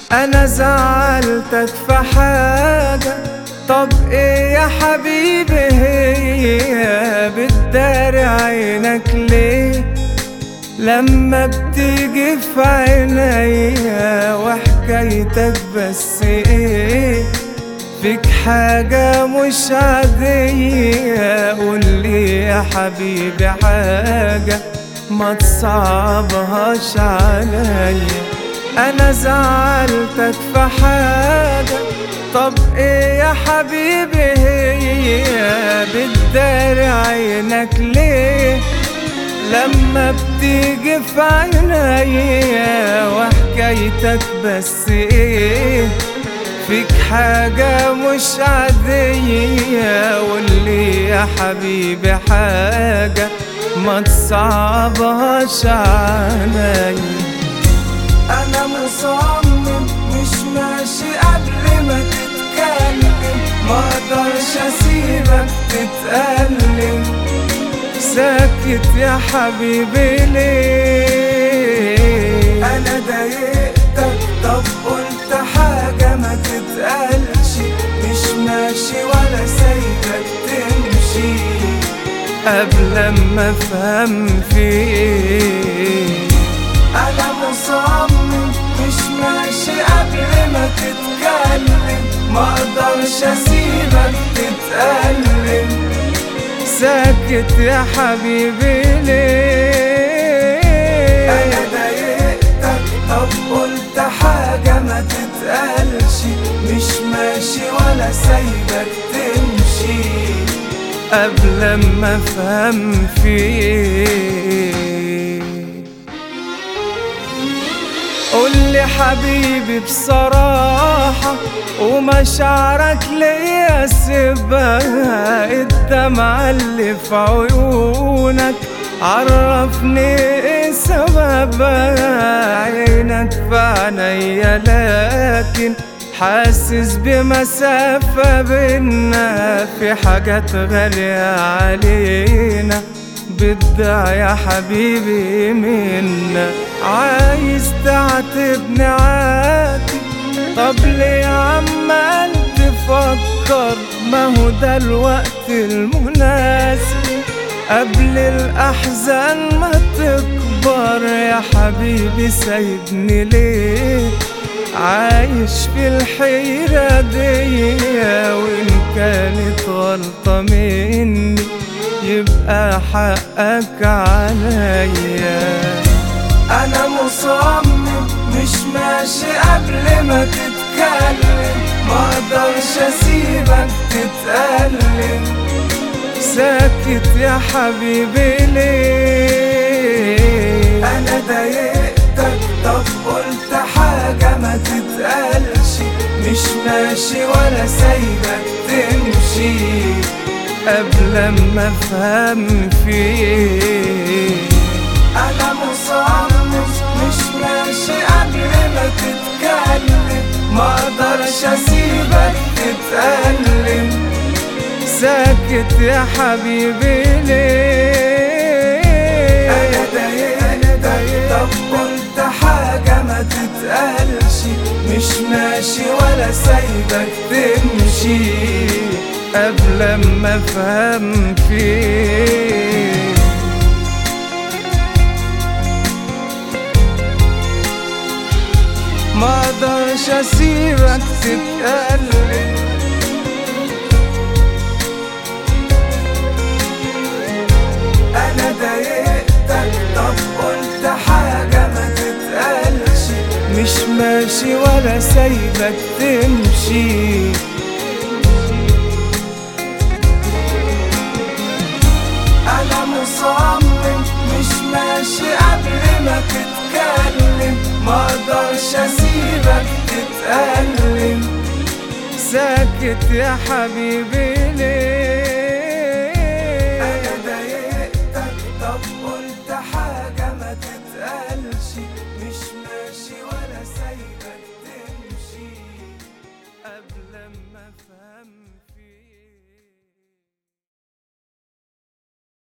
انا زعلتك في حاجة طب ايه يا حبيبي هي بتداري عينك ليه لما بتيجي في عينيا وحكايتك بس ايه فيك حاجة مش عادية قولي يا حبيبي حاجة ما تصعبهاش عليا انا زعلتك في حاجة طب ايه يا حبيبي هي بتداري عينك ليه لما بتيجي في عينيا وحكايتك بس ايه فيك حاجة مش عادية قولي يا حبيبي حاجة ما تصعبهاش عليا انا مصمم مش ماشي قبل ما تتكلم ما اقدرش اسيبك تتألم ساكت يا حبيبي ليه انا ضايقتك طب قلت حاجة ما تتقالش مش ماشي ولا سايبك تمشي قبل ما افهم فيك انا مصمم مش ماشي قبل ما تتكلم ما اقدرش اسيبك تتألم ساكت يا حبيبي ليه انا ضايقتك طب قلت حاجة ما تتقالش مش ماشي ولا سايبك تمشي قبل ما افهم فيك قولي حبيبي بصراحة ومشاعرك ليا سيبها الدمعة اللي في عيونك عرفني ايه سببها عينك في عينيا لكن حاسس بمسافة بينا في حاجات غالية علينا بدها يا حبيبي منا عايز تعاتبني عادي طب ليه عمال تفكر ما هو ده الوقت المناسب قبل الأحزان ما تكبر يا حبيبي سايبني ليه عايش في الحيرة دي وإن كانت غلطة مني يبقى حقك عليا انا مصمم مش ماشي قبل ما تتكلم ما اقدرش اسيبك تتألم ساكت يا حبيبي ليه انا ضايقتك طب قلت حاجة ما تتقالش مش ماشي ولا سايبك تمشي قبل ما افهم فيك انا مصمم مش ماشي قبل ما تتكلم ما اقدرش اسيبك تتألم ساكت يا حبيبي ليه انا ضايقتك طب قلت حاجة ما تتقالش مش ماشي ولا سايبك تمشي قبل ما افهم فيك ما اقدرش اسيبك تتألم انا ضايقتك طب قلت حاجة ما تتقالش مش ماشي ولا سايبك تمشي انا مصمم مش ماشي قبل ما تتكلم ما اقدرش اسيبك تتألم ساكت يا حبيبي ليه انا ضايقتك طب قلت حاجة ما تتقالش مش